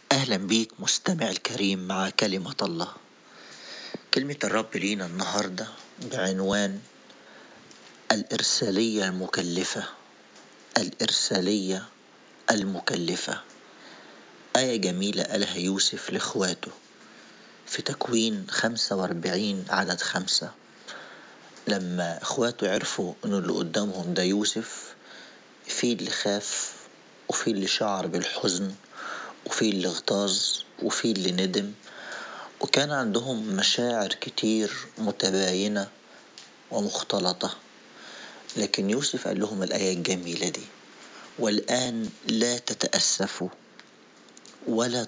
أهلا بيك مستمع الكريم مع كلمة الله كلمة الرب لينا النهاردة بعنوان الإرسالية المكلفة الإرسالية المكلفة آية جميلة قالها يوسف لإخواته في تكوين خمسة وأربعين عدد خمسة لما إخواته عرفوا إنه اللي قدامهم ده يوسف في اللي خاف وفي اللي شعر بالحزن وفي اللي اغتاظ وفي اللي ندم وكان عندهم مشاعر كتير متباينة ومختلطة لكن يوسف قال لهم الآية الجميلة دي والآن لا تتأسفوا ولا